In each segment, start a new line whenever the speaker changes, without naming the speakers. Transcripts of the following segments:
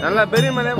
நல்லா பெரிய மலை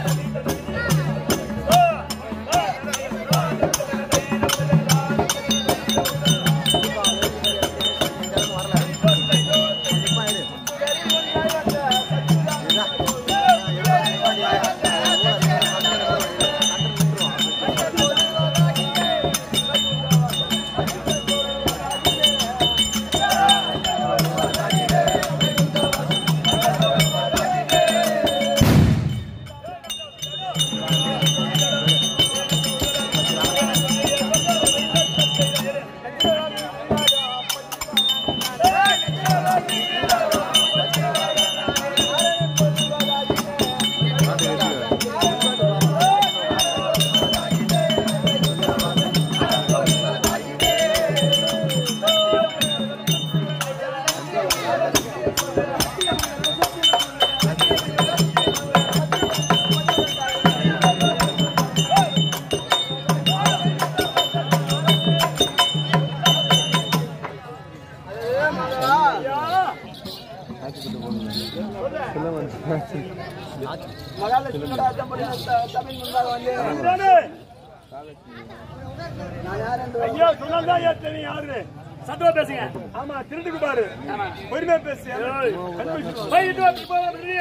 ஐயா சொன்னால்தான் ஐயா தெரியும் யாரு சத்தமா பேசுங்க ஆமா திருட்டுக்கு பாரு பொறுமையா பேசு போயிட்டு வந்து போறீங்க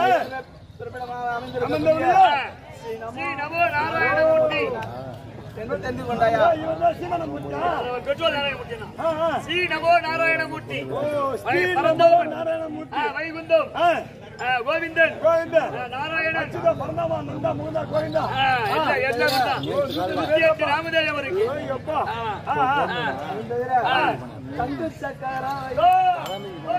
ஸ்ரீ நமோ நாராயணமூர்த்தி இவன்தான் சீமனமூர்த்தியா? ஆ, ஆ.
ஸ்ரீ நமோ நாராயணமூர்த்தி
ஓ, ஸ்ரீ நமோ
பரந்தோம்.
நாராயணமூர்த்தி.
ஆ, வைகுந்தம்
ஆ,
ஆ, கோவிந்தன்
கோவிந்தா.
ஆ, நாராயணன்
அச்சுதா, பரந்தாமா, நந்தா, முகுந்தா, கோவிந்தா.
ஆ, எல்லாம் எல்லாம் தான். நூத்தி எட்டு ராமதேவம் இருக்கு
ஐயப்பா.
ஆமா.
ஆ, ஆ.
ஆ. ஓ, ஓ,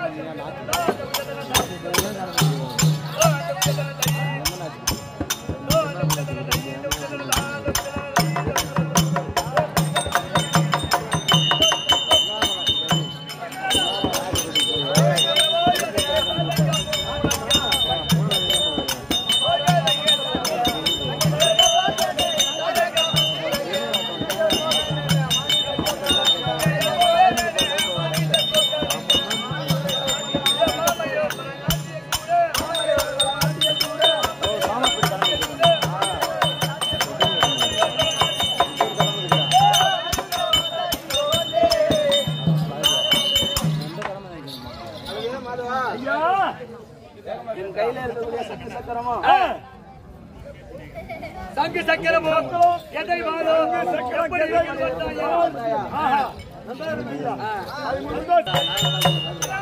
ஐயா.
ஆ. சங்கு சக்கரமோ எதை வாழோ எப்படி இருக்கின்றாயா?
ஆஹா. நல்லா இருக்கு ஐயா. அது முருகா.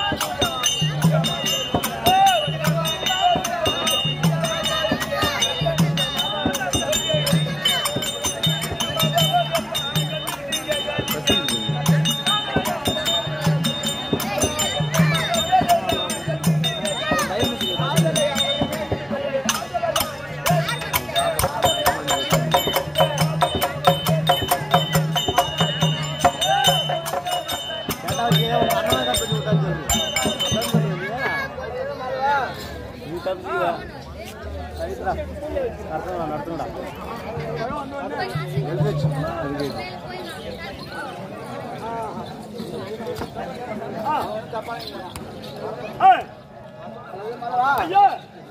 ஆ. ஐயா.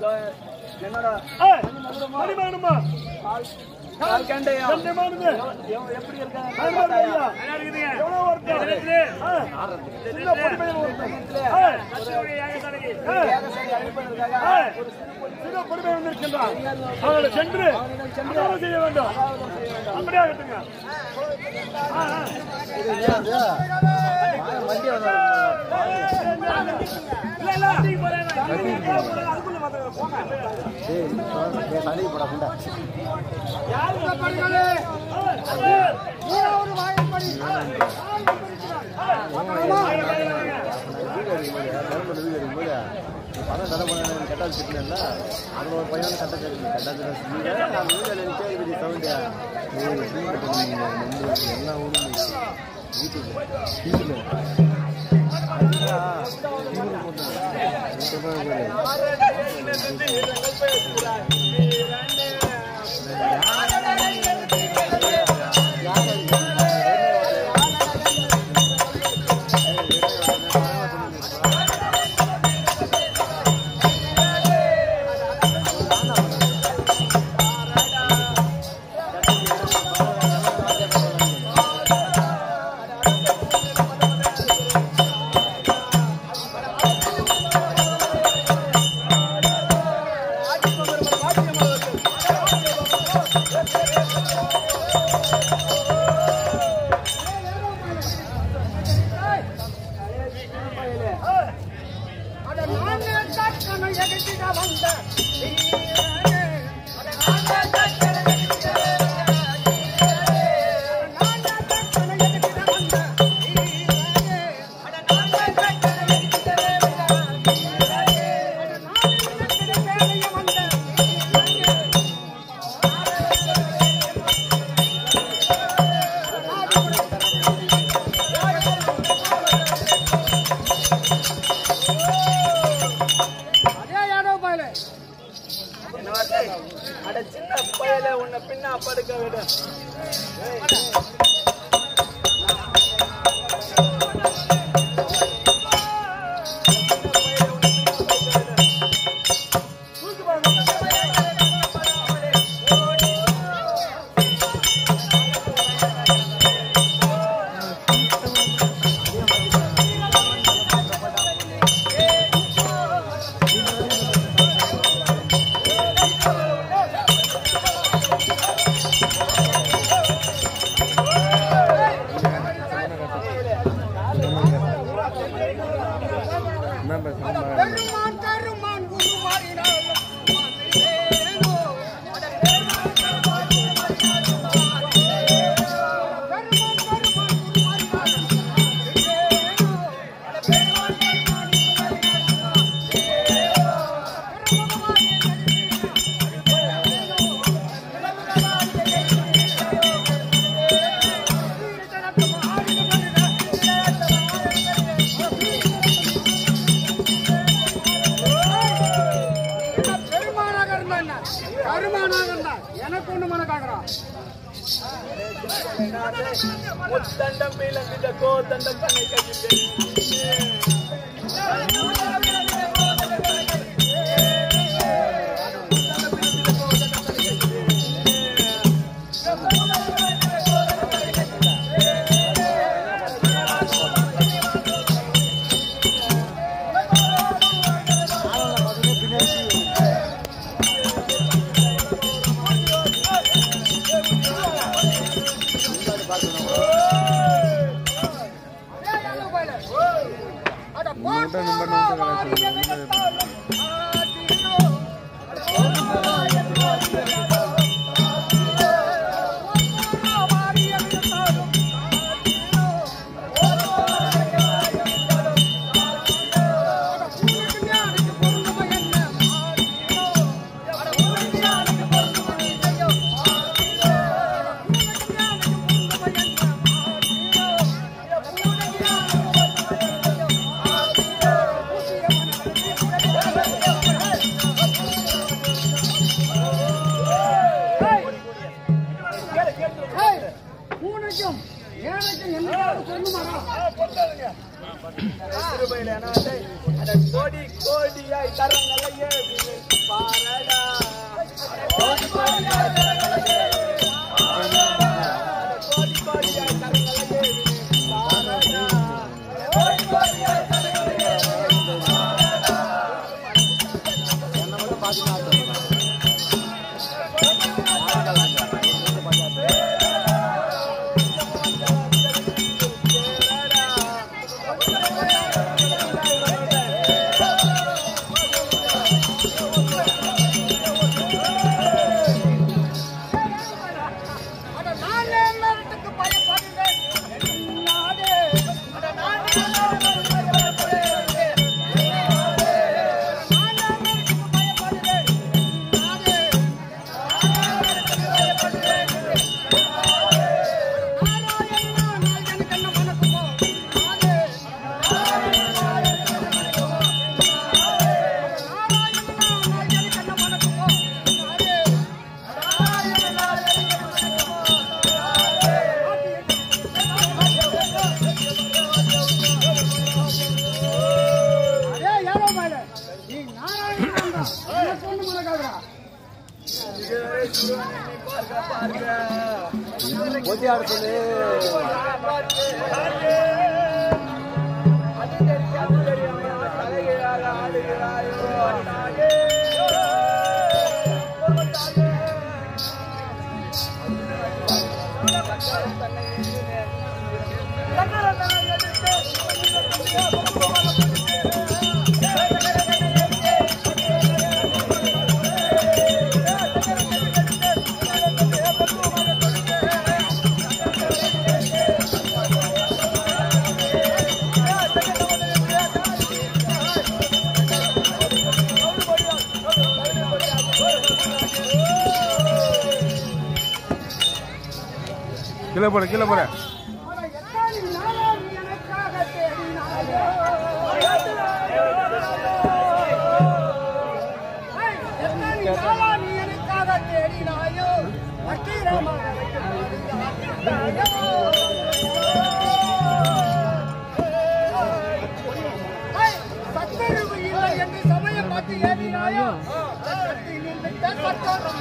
ஆ. மணிமகனுமா? கண்ணியமானது. பயமானது ஐயா.
நல்லா இருக்குதுங்க.
எவ்வளவு வருத்தம்?
இருக்குது.
ஆ. சின்ன பொறுமையில் வருத்தம். ஆ.
பசுவுடைய யாகசாலைக்கு.
ஆ. ஆ. சின்ன பொறுமை வந்திருக்கின்றான் அவர்களை சென்று அனுமதி செய்ய வேண்டும் அப்படியே ஆகட்டுங்க ஆ, ஆ. இல்ல, இல்ல. அதுக்குள்ள வந்து போங்க. யாருங்க படிகளே? மூணாவது வாயிற்படி.
பணம் தடை பண்ண கட்டால் சிக்கல அதில் ஒரு பையன் கட்ட கட்டாச்சு நான் வீட்டில் நிற்க இப்படி சவுண்டு எல்லா ஊரும் வீட்டுக்கு வீட்டில்
ஆ
என்ன வார்த்தை? அட சின்ன பயலே உன்னை பின்னா படுக்க விடு
பெருமான் கருமான் உருமாறினாலும் பெருமானாக இருந்தா என்ன? கருமானாக இருந்தா எனக்கு ஒண்ணு மனக்காடுறான்
முத்தண்டம் மீளந்திட கோதண்டம் தன்னை கையில்
அட போட்டோமா வாரிய விடத்தாலும் ஆதிரோ. போட்டோமா வாரிய விடத்தாலும் ஆதிரோ. அட பூமிக்கு ஞானிக்கு பொருந்துமா என்ன ஆதிரோ. அட பூமிக்கு ஞானிக்கு பொருந்துமா இல்லையோ ஆதிரோ. அட பூமிக்கு ஞானிக்கு பொருந்துமா என்ன ஆதிரோ. அட பூமிக்கு ஞானிக்கு பொருந்துமா பூனைக்கும் ஏழைக்கும் என்ன சொல்லுமாடா
சிறுபையில என்ன வார்த்தை? அட கோடி கோடியாய் தரங்களையே பாரடா கோடி கோடியாய் தரங்களையே கோடி கோடியாய் தரங்களையே பாரடா கோடி கோடியாய் தரங்களையே
அட நானே மரத்துக்கு பயப்படுவேன் நாடே அட நானே மரத்துக்கு பயப்படுவேன் நானே மரத்துக்கு பயப்படுவேன் நாடே நாராயணா நாயகனுக்கு என்ன மனக்குமோ நாடே நாராயணா நாயகனுக்கு என்ன மனக்குமோ நாடே அதே ஏழோ மேல நீ நாராயணா சொன்ன மனக்காடுறா
ஒத்தியார் சொல்லு
தன்னை
கீழே போற கீழே போற
ஆனா எத்தனை நாளா நீ எனக்காக தேடினாயோ? ஏய், எத்தனை நாளா நீ எனக்காக தேடினாயோ? பத்திரமாக வைக்கப்பட்டிருந்தாயோ? ஏய், சத்துருவு இல்லை என்று சமயம் பார்த்து ஏறினாயோ? சட்டத்தில் நின்றுட்ட சட்டம்.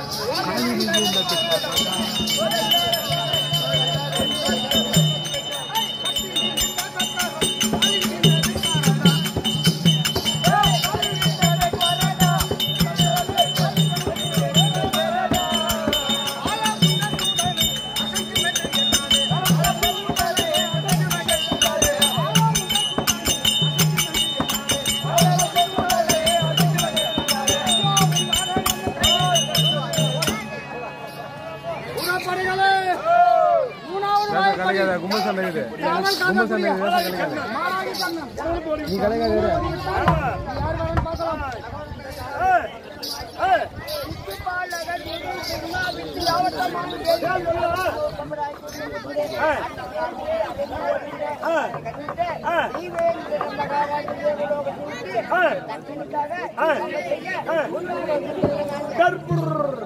உணப்படைகளே மூணாவது
வேலை கிடைக்காத கும்பல் சண்டை இது கும்பல் சண்டை இது வேலை கிடைக்காது
மாறாடி கண்ணன்
நீ கிடைக்காது
யார் வேணும் பார்க்கலாம்
ஏய், ஏய், ஏய். ஏய், ஏய், ஏய், ஏய், ஏய். கற்பூர்.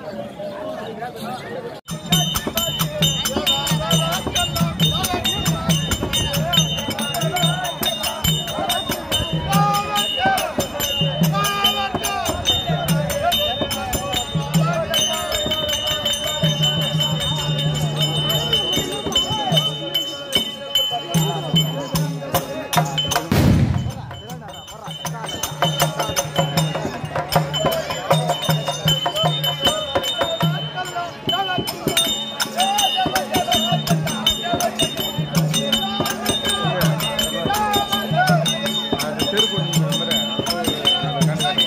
அது செருப்பு நீ நம்புற அது காட்டுறேன்.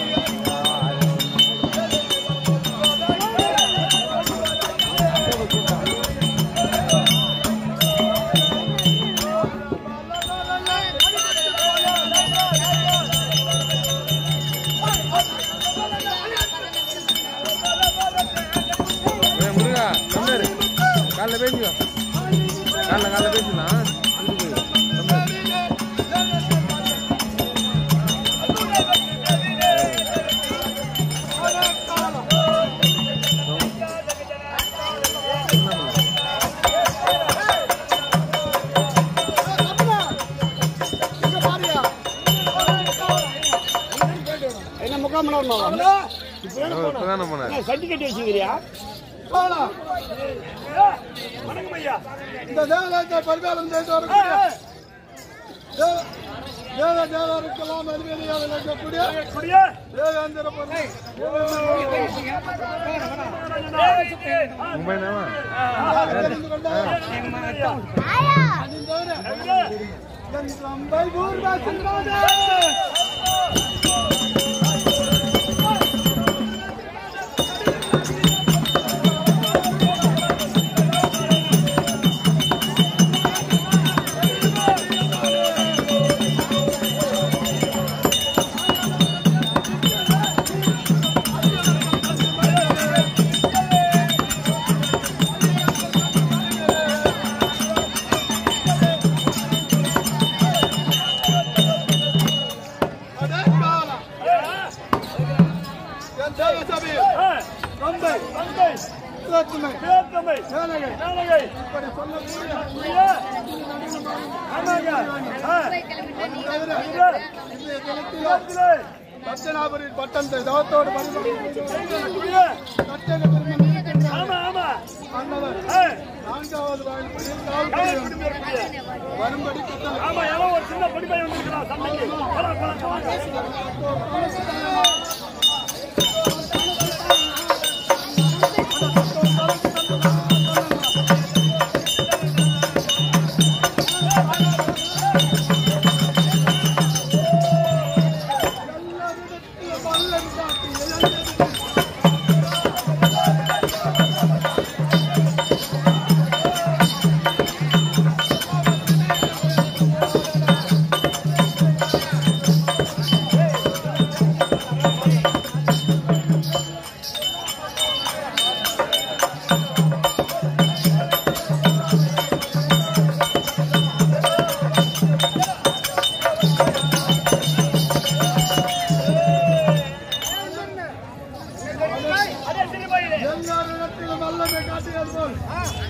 ஏய் முருகா கம்மியாரு காலைல பேசிக்கோ காலைல காலைல பேசிக்கலாம் வீட்டுக்கு போய். கம்மியாரு.
என்ன முக்கால் மணி நேரம்
அவன் இப்பதானே போனாரு
சட்டி கட்டி வச்சுக்கிறியா வணக்கம் ஐயா
இந்த தேவதாயத்தை பரிபாலம் செய்து
ஏய்,
வரக்கூடிய
ஏய்.
தேவ- தேவ தேவருக்கெல்லாம் அலுவலியாக விளக்கக்கூடிய
குடியா
தேவேந்திர பொருள்
மும்பை நாமா
தெரிந்து கொண்டார். அதின் தவிர என் தம்பை பூர்வாசனாதே. அதே காலம். என் தேவ சபையில் தந்தை,
தந்தை
வேற்றுமை,
பேத்தமை
சேனகை,
நாளையை
இப்படி சொல்லக்கூடிய
குடியா ஆமாங்க ஆ,
தவிர
இது,
இன்றைய தினத்திலே
பேத்திலே,
தட்சிணாபுரியில் பட்டத்தை தவத்தோடு பரிமாறினார்.
குடியா
கட்டளை பெருமன்
ஆமா ஆமா
அன்னவர்
ஆ,
நான்காவது வாயில்படி
யார்
காவல்துறை
குடி பேர் குடியா?
வரும்படி கட்டளை
ஆமா ஏதோ ஒரு சின்ன படிப்பை வந்துருக்கலாம் சந்தைக்கு போலாம், போலாம், போலாம்.
வல்லன் காட்டி இழந்தது.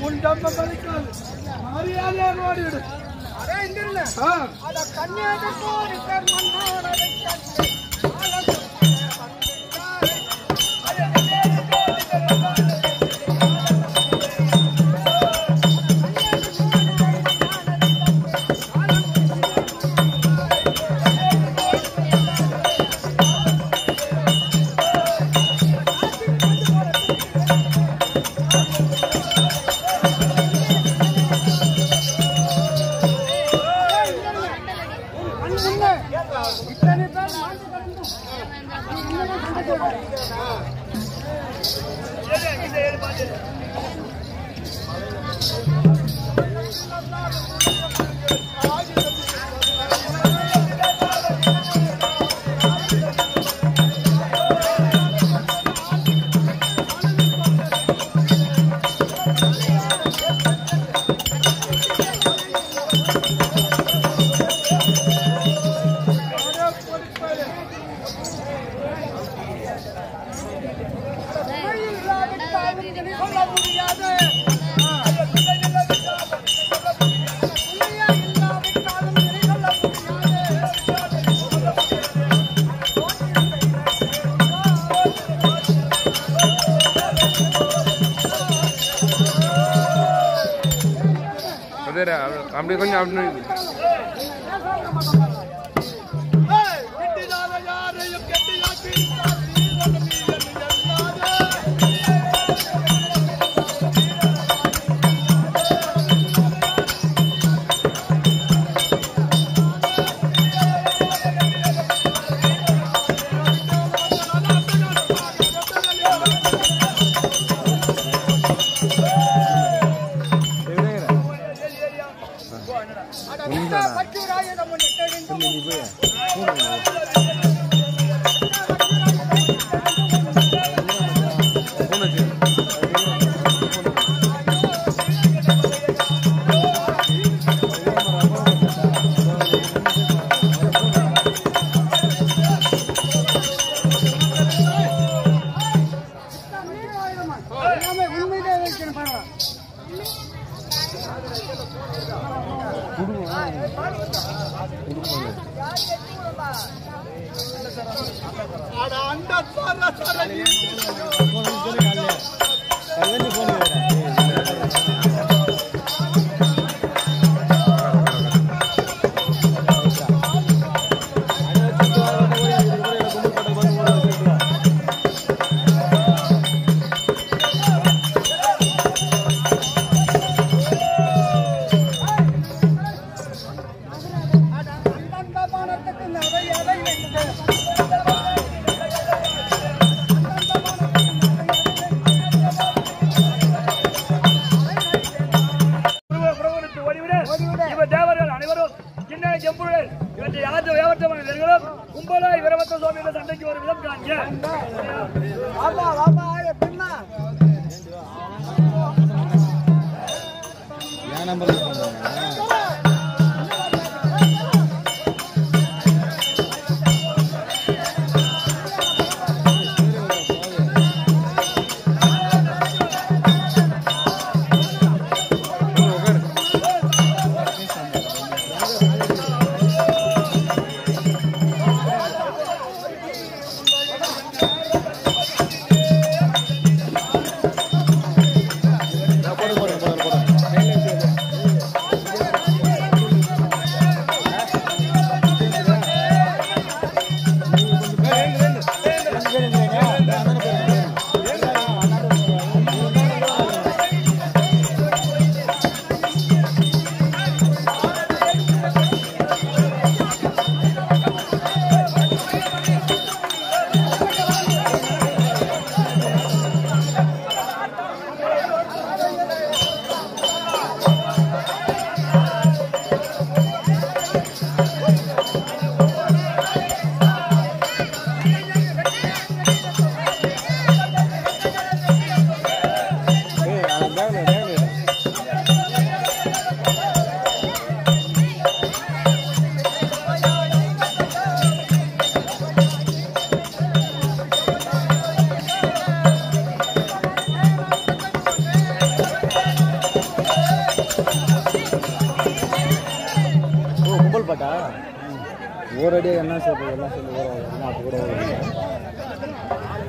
உன் தம்ம பலிக்காது மரியாதையாக ஓடிவிடு
அரே இந்திரனே
ஆ,
அட கன்னியாகுமரி கர்மன்னார் அதை கண்டு அண்ணன் முன்னே இத்தனை பேர் மாண்டு கிடந்தும் நீ இன்னமும் சண்டை போடுற. இல்லாவிட்டால் நீ சொல்ல முடியாது உண்மையா இல்லாவிட்டாலும் நீ சொல்ல முடியாது
அதே அப்படி கொஞ்சம் அப்படி
கெட்டிடாத யாரையும் கெட்டியாக்கி நீ
பச்சூராயிடம் முன்னே தெரிந்தும் எல்லாமே உண்மையிலே வைக்கணும் பரவாயில்ல
அட அண்ட சார சார
அந்தந்த பானத்துக்கு நகை எதை வைத்து
பிரபுவிற்கு ஓடிவிட இவர் தேவர்கள் அனைவரும் சின்ன ஜம்புடன் இவற்றை யாற்று வேவற்றமான நெருங்களும் கும்பலாய் வீரபத்த சுவாமியோட சண்டைக்கு ஒரு விதம் காண்க
வாப்பா வாப்பா ஆய பின்னா
என் நம்பருக்கு பண்ணுங்க
ஆ
ஒரு அடியாக என்ன சேர்ப்பு எல்லாம் சொல்லி கூட வரும் அப்போ கூட வரும்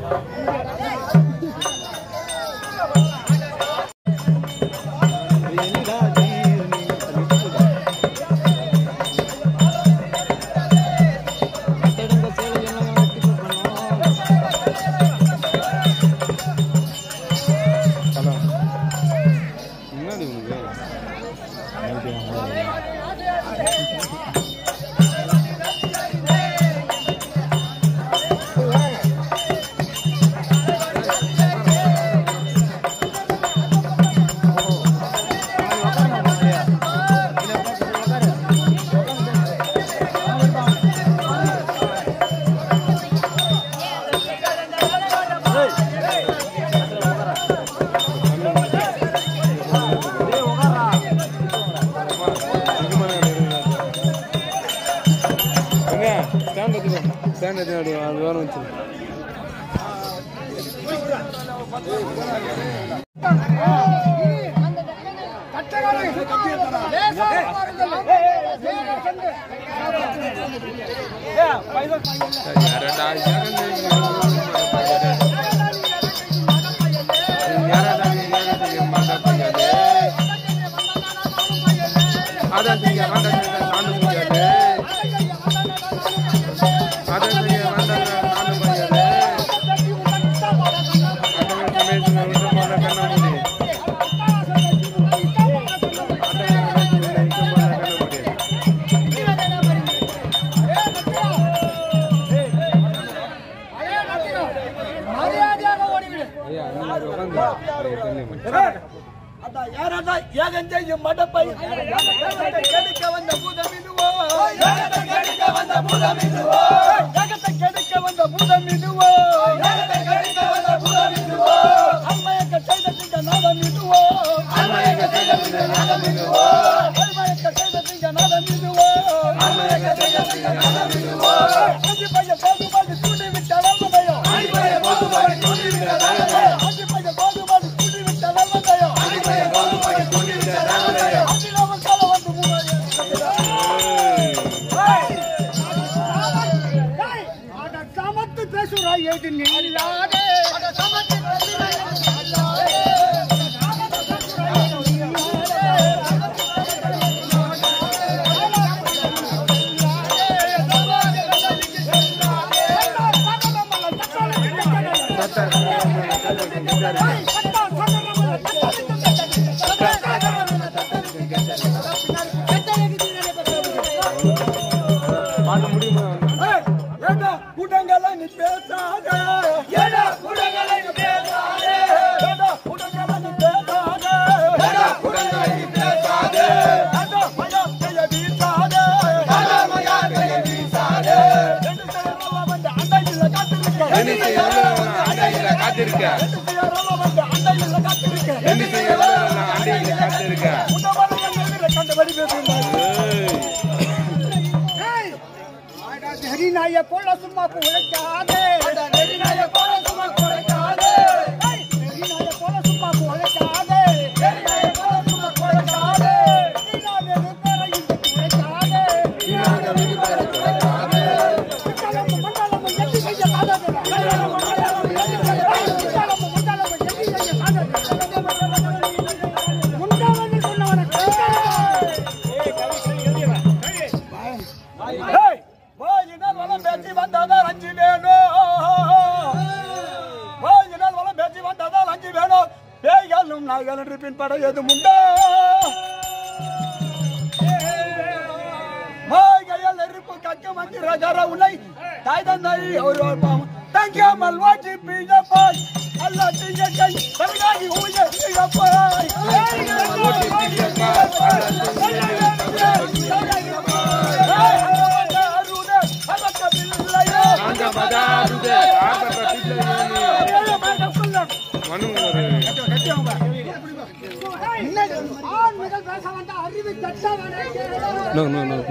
முன்னாடி உனக்கு ஸ்டாண்ட் எடுத்துக்கோ ஸ்டாண்ட் எடுத்து அது வேணும் வச்சு யாரடா யாரடா யாரடா யாரடா மாதா பையனே அதான் நீங்க மாதா நானும் பையனே அதான் நீங்க மாதா நானும் பையனே அதான் கமேஷ் விட்டு மாதா கண்ண முடி அதான் கமேஷ் விட்டு மாதா கண்ண முடி
மரியாதையாக ஓடிவிடு
ஐயா நீங்க உட்காந்து
அதான் யாரடா ஏகம் செய்யும் மடப்பை ஏகத்தை கெடுக்க வந்த பூதமிதுவோ ஏகத்தை கெடுக்க வந்த பூதமிதுவோ ஏகத்தை கெடுக்க வந்த பூதமிதுவோ ஏகத்தை கெடுக்க வந்த பூதமிதுவோ அம்மையக்க செய்த திங்க நாதமிதுவோ அம்மையக்க செய்த திங்க நாதமிதுவோ அம்மையக்க செய்த திங்க நாதமிதுவோ அம்மையக்க செய்த திங்க நாதமிதுவோ அஞ்சு பைய போதுமாடி சூடி விட்ட வல்மதையோ அஞ்சு பைய போதுமாடி சூடி விட்ட வல்மதையோ அஞ்சு பைய போதுமாடி சூடி விட்ட வல்மதையோ அஞ்சு பைய போதுமாடி சூடி விட்ட வல்மதையோ அஞ்சிலாம கால வந்து மூவாயிரம்
சமத்து பேசுறாய் எது நீ இல்லாதே சமத்து
பாட்டு முடியுமா
ஏண்டா கூட்டங்களை நீ பேசாத ஏண்டா கூட்டங்களை நீ பேசாத ஏண்டா கூட்டங்களை நீ பேசாத ஏண்டா கூட்டங்களை நீ பேசாத ஏண்டா மயா கைய வீசாத ஏண்டா மயா கைய வீசாத ரெண்டு செய்யறவங்க வந்து அண்டையில காத்திருக்க
என்ன செய்யணும் அண்டையில காத்திருக்க
ரெண்டு செய்யறவங்க வந்து அண்டையில காத்திருக்க
என்ன செய்யணும் அண்டையில காத்திருக்க
உன்னவரை எதிர கண்டபடி பேசுகிறார்
ஹரிநாய போல சும்மா உழைக்காதே
நெறிநாய போல சும்மா குறைக்காதே
ஹரிநாய போல சும்மா உழைக்காதே
நெறிநாய போல சும்மா குறைக்காதே
வீணாத வெறுப்பேற இந்த உழைக்காதே மண்டலம் மண்டலம் எட்டி செய்ய காதாதே மண்டலம் மண்டலம் எட்டி செய்ய மண்டலம் மண்டலம் எட்டி செய்ய காதாதே முண்டாவது சொன்னவன
ஏய், வாயினால் வளம் பேசி வந்ததால் அஞ்சு வேணும் வாயினால் வளம் பேசி வந்ததால் அஞ்சு வேணும் பேய்களும் நாய்கள் என்று பின்பட எதுவும் உண்டோ மாய்கையால் நெருப்பு கக்க வந்து ராஜாரா உன்னை தாய் தந்தை ஒரு பாவம் தங்காமல் வாட்டி பிழப்பாய் அல்ல திங்கை தமிழாகி ஊய பிழப்பாய்
காஞ்ச மதாருதே ஆபத்த பிள்ளை மனு ஒரு
ஆண் முதல் பேச வந்த அறிவு தட்டவனே
நோ நோ நோ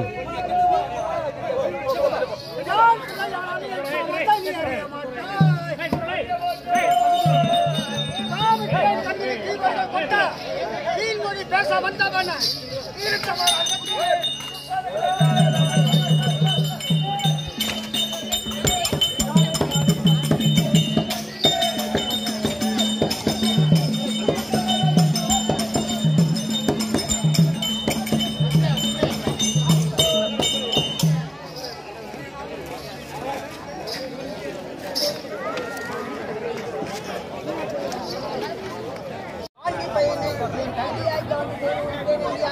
யார் பிள்ளையாராலும் என் மகனை நீ அறிய மாட்டாய். காவிரியை கண்ணில் தீவட்ட கொட்ட, கீழ்மொழி பேச வந்தவன இருட்டவன் அகற்றே.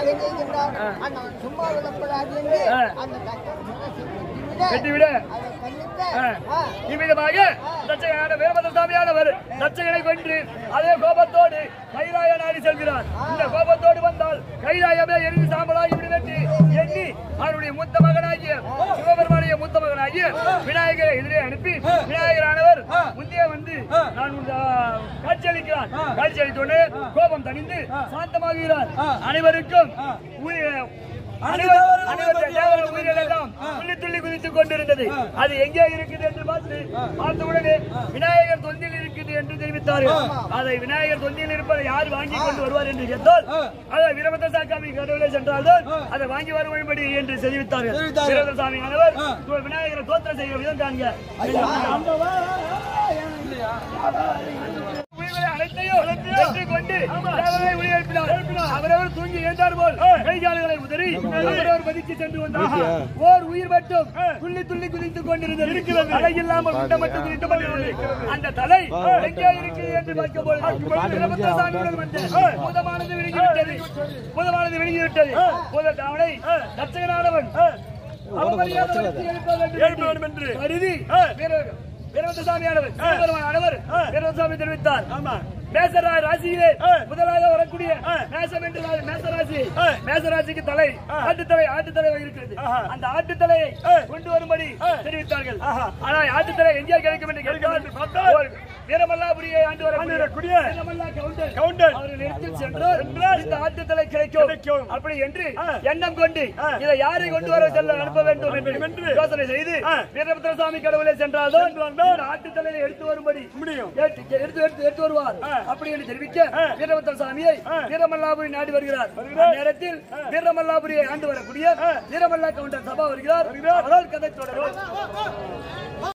ஏன் செய்கின்றார் அண்ணன் சும்மா விடப்படாது என்று அந்த கட்டளை விட
வெட்டிவிட
அதை கண்டித்து
ஆ.
ஆ,
இவ்விதமாக தச்சையான வீரபத்ர சாமியானவர் தச்சைகளை கொன்று அதே கோபத்தோடு கைலாய நாடி செல்கிறார் இந்த கோபத்தோடு வந்தால் கைலாயமே எரிந்து சாம்பலாகி விடுவென்று எண்ணி அவருடைய மூத்த மகனாகிய சிவபெருமானிய மூத்த மகனாகிய விநாயகரை எதிரே அனுப்பி விநாயகரானவர் முந்தைய வந்து நான் உன், ஆ, காட்சியளிக்கிறார் காட்சியளித்தோடு கோபம் தணிந்து சாந்தமாகிறார் அனைவருக்கும் உயிர் அனைவர்- அனைவருடைய தேவர்கள் உயிர்கள் எல்லாம் துள்ளி துள்ளி குதித்துக் கொண்டிருந்தது அது எங்கே இருக்குது என்று பார்த்து பார்த்த உடனே விநாயகர் தொந்தில் இருக்குது என்று தெரிவித்தார்கள் அதை விநாயகர் தொந்தில் இருப்பதை யார் வாங்கி கொண்டு வருவார் என்று கேட்டால் அதை வீரபத்ர சாமி கடவுளை சென்றால்தான் அதை வாங்கி வரும்படி என்று தெரிவித்தார்கள் வீரபத்ர சாமி ஆனவர் விநாயகரை தோத்திரம் செய்ய விதம் காண்க உயிர்களை அனைத்தையும் வெற்றிக் கொண்டு தேவரை உயிர் எழுப்பினார். அவரவர் தூங்கி எழுந்தார் போல் கைகால்களை உதறி அவரவர் மதிக்கு சென்று வந்தார் ஓர் உயிர் மட்டும் துள்ளி துள்ளி குதித்துக் கொண்டிருந்தது இருக்கிறது தலை இல்லாமல் உண்ட மட்டும் குதித்துக் கொண்டிருந்தது அந்த தலை எங்கே இருக்கிறது என்று பார்க்கும் பொழுது பிரபுத்த சாமியுடன் வந்த பூதமானது விழுங்கிவிட்டது பூதமானது விழுங்கிவிட்டது பூத தாவனை தச்சகனானவன் அவமரியாதை வைத்து எழுப்ப வேண்டும் என்று கருதி வீர- வீரபத்ரசாமியானவர் சிவபெருமானானவர் வீரபத்ரசாமி தெரிவித்தார் மேசரா ராசியிலே முதலாக வரக்கூடிய மேசம் என்று ரா- மேச ராசி மேச ராசிக்கு தலை ஆட்டு தலை ஆட்டு தலை இருக்கிறது அந்த ஆட்டு தலையை கொண்டு வரும்படி தெரிவித்தார்கள் ஆனால் ஆட்டு தலை எங்கே கிடைக்கும் என்று கேட்டால் ஒரு வீரமல்லாபுரியை ஆண்டு வரக்கூடிய வீரமல்லா கவுண்டர் கவுண்டர் அவர்கள் இடத்தில் சென்றால் இந்த ஆட்டு தலை கிடைக்கும் அப்படி என்று எண்ணம் கொண்டு இதை யாரை கொண்டு வர செல்ல அனுப்ப வேண்டும் என்று யோசனை செய்து வீரபத்ரசாமி கடவுளை சென்றால்தான் இந்த ஆட்டு தலையை எடுத்து வரும்படி முடியும் எடுத்து எடுத்து எடுத்து வருவார் அப்படி என்று தெரிவிக்க வீரபத்ர சாமியை வீரமல்லாபுரி நாடி வருகிறார் நேரத்தில் வீரமல்லாபுரியை ஆண்டு வரக்கூடிய வீரமல்லா கவுண்டர் சபா வருகிறார் அவரால் கதை தொடரும்